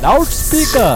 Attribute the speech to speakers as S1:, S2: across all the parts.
S1: loud speaker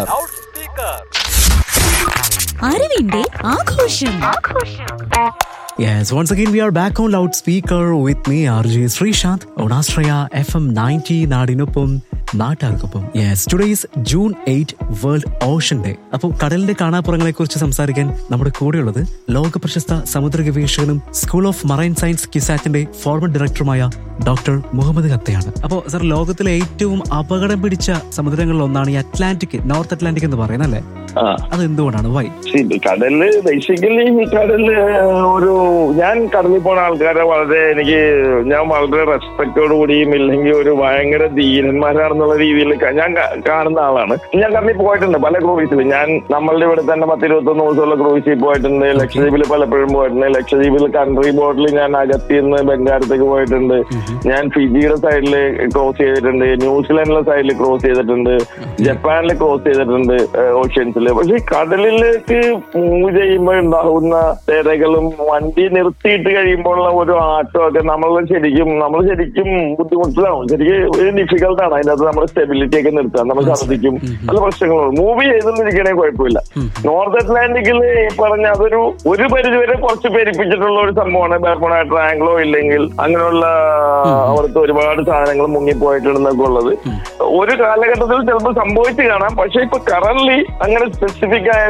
S2: അറിവിന്റെ ആഘോഷം
S3: Yes, once again we are back on loudspeaker with me RJ Srishant on Astraya FM 90 നാടിനൊപ്പം നാട്ടാർക്കൊപ്പം yes today's June eight world ocean day അപ്പോൾ കടലിന്റെ കാണാപ്പുറങ്ങളെ കുറിച്ച് സംസാരിക്കാൻ നമ്മുടെ കൂടെയുള്ളത് ലോക പ്രശസ്ത സമുദ്ര ഗവേഷകനും സ്കൂൾ ഓഫ് മറൈൻ സയൻസ് കിസാറ്റിന്റെ ഫോർമർ ഡയറക്ടറുമായ ഡോക്ടർ മുഹമ്മദ് ഖത്തയാണ് അപ്പോൾ സർ ലോകത്തിലെ ഏറ്റവും അപകടം പിടിച്ച സമുദ്രങ്ങളിൽ ഒന്നാണ് ഈ അറ്റ്ലാന്റിക് നോർത്ത് അറ്റ്ലാന്റിക് എന്ന് പറയുന്നത് അല്ലേ
S4: ആ
S3: അത് എന്തുകൊണ്ടാണ് വൈ
S4: See, കടലില് ബേസിക്കലി ഈ കടലില് ഒരു ഞാൻ കടലിൽ പോണ ആൾക്കാരെ വളരെ എനിക്ക് ഞാൻ വളരെ റെസ്പെക്റ്റോട് കൂടിയും ഇല്ലെങ്കിൽ ഒരു ഭയങ്കര ധീരന്മാരാണെന്നുള്ള രീതിയിൽ ക- ഞാൻ ക- കാണുന്ന ആളാണ് ഞാൻ കടലിൽ പോയിട്ടുണ്ട് പല ക്രൂയിസിൽ ഞാൻ നമ്മളുടെ ഇവിടെ തന്നെ പത്ത് ഇരുപത്തൊന്ന് ദിവസമുള്ള ക്രൂയിസിൽ പോയിട്ടുണ്ട് ലക്ഷദ്വീപിൽ പലപ്പോഴും പോയിട്ടുണ്ട് ലക്ഷദ്വീപിൽ കൺട്രി ബോർഡിൽ ഞാൻ അകത്തിൽ നിന്ന് ബംഗാരത്തേക്ക് പോയിട്ടുണ്ട് ഞാൻ ഫിജിയുടെ സൈഡിൽ ക്രോസ് ചെയ്തിട്ടുണ്ട് ന്യൂസിലാൻഡിലെ സൈഡിൽ ക്രോസ് ചെയ്തിട്ടുണ്ട് ജപ്പാനിൽ ക്രോസ് ചെയ്തിട്ടുണ്ട് ഓഷ്യൻസിൽ പക്ഷെ ഈ കടലിലേക്ക് മൂവ് ചെയ്യുമ്പോൾ ഉണ്ടാകുന്ന തിരകളും വണ്ടി നിർത്തിയിട്ട് കഴിയുമ്പോഴുള്ള ഒരു ആട്ടമൊക്കെ നമ്മൾ ശരിക്കും നമ്മൾ ശരിക്കും ബുദ്ധിമുട്ടിലാവും ശരിക്കും ഒരു ഡിഫിക്കൽട്ട് ആണ് അതിനകത്ത് നമ്മുടെ സ്റ്റെബിലിറ്റി ഒക്കെ നിർത്താൻ നമ്മൾ ഛർദ്ദിക്കും പല പ്രശ്നങ്ങളും മൂവ് ചെയ്തുകൊണ്ടിരിക്കണേ കുഴപ്പമില്ല നോർത്ത് അറ്റ്ലാന്റിക്കിൽ ഈ പറഞ്ഞ അതൊരു ഒരു പരിധിവരെ കുറച്ച് പെരിപ്പിച്ചിട്ടുള്ള ഒരു സംഭവമാണ് ബെർമുണ ട്രയാങ്കിളോ ഇല്ലെങ്കിൽ അങ്ങനെയുള്ള അവിടുത്തെ ഒരുപാട് സാധനങ്ങൾ മുങ്ങിപ്പോയിട്ടുണ്ടെന്നൊക്കെ ഉള്ളത് ഒരു കാലഘട്ടത്തിൽ ചിലപ്പോൾ സംഭവിച്ചു കാണാം പക്ഷെ ഇപ്പൊ കറന്റ് അങ്ങനെ സ്പെസിഫിക് ആയ